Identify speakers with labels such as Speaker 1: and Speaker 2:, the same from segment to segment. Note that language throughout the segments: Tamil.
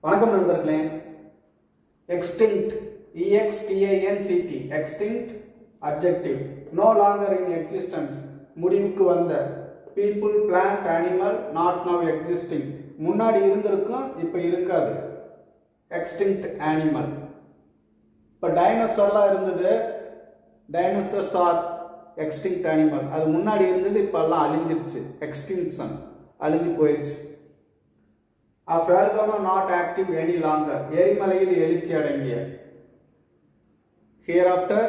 Speaker 1: வணக்கம் நண்பர்களே extinct இஎக்ஸ்டிஏஎன்சிடி extinct objective no longer இன் எக்ஸிஸ்டன்ஸ் முடிவுக்கு வந்த people plant animal not now existing முன்னாடி இருந்திருக்கும் இப்போ இருக்காது எக்ஸ்டிங்க்ட் அனிமல் இப்போ டைனோசர்லாம் இருந்தது டைனோசர்ஸ் ஆர் எக்ஸ்டிங்க்ட் அனிமல் அது முன்னாடி இருந்தது இப்போ எல்லாம் அழிஞ்சிருச்சு எக்ஸ்டிங்ஷன் அழிஞ்சு போயிடுச்சு of volcano not active any longer எரிமலையில் எழுச்சி அடங்கிய here after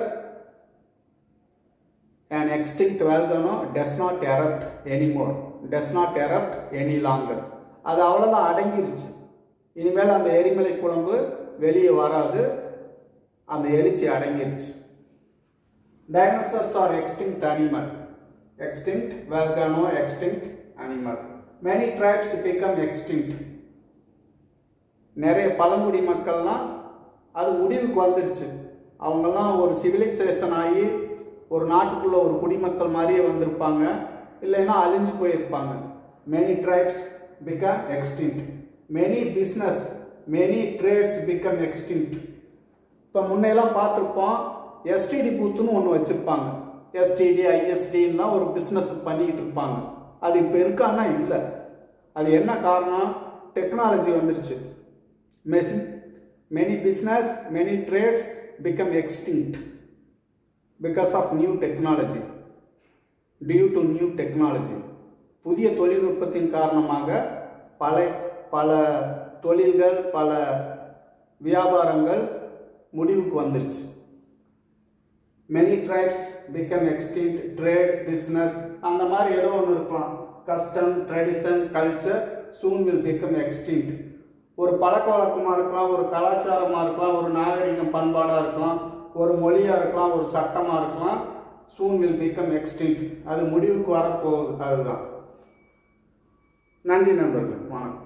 Speaker 1: an extinct volcano does not erupt anymore does not erupt any longer அது அவ்வளோதான் அடங்கிருச்சு இனிமேல் அந்த எரிமலை குழம்பு வெளியே வராது அந்த எழுச்சி அடங்கிருச்சு dinosaurs are extinct animal extinct volcano extinct animal many tribes become extinct நிறைய பழங்குடி மக்கள்லாம் அது முடிவுக்கு வந்துருச்சு அவங்கெல்லாம் ஒரு சிவிலைசேஷன் ஆகி ஒரு நாட்டுக்குள்ள ஒரு குடிமக்கள் மாதிரியே வந்திருப்பாங்க இல்லைன்னா அழிஞ்சு போயிருப்பாங்க many tribes become extinct many business many trades become extinct இப்போ முன்னையெல்லாம் பார்த்துருப்போம் எஸ்டிடி பூத்துன்னு ஒன்று வச்சுருப்பாங்க எஸ்டிடி ஐஎஸ்டின்லாம் ஒரு பிஸ்னஸ் பண்ணிக்கிட்டு இருப்பாங்க அது இப்போ இருக்கான்னா இல்லை அது என்ன காரணம் டெக்னாலஜி வந்துருச்சு machine many business many trades become extinct because of new technology due to new technology புதிய தொழில்நுட்பத்தின் காரணமாக பல பல தொழில்கள் பல வியாபாரங்கள் முடிவுக்கு வந்துருச்சு many tribes become extinct trade business அந்த மாதிரி ஏதோ ஒன்று இருக்கலாம் custom tradition culture soon will become extinct ஒரு பழக்க வழக்கமாக இருக்கலாம் ஒரு கலாச்சாரமாக இருக்கலாம் ஒரு நாகரிகம் பண்பாடாக இருக்கலாம் ஒரு மொழியாக இருக்கலாம் ஒரு சட்டமாக இருக்கலாம் சூன் வில் பிகம் எக்ஸ்டிங்க்ட் அது முடிவுக்கு வரப்போகுது அதுதான் நன்றி நண்பர்கள் வணக்கம்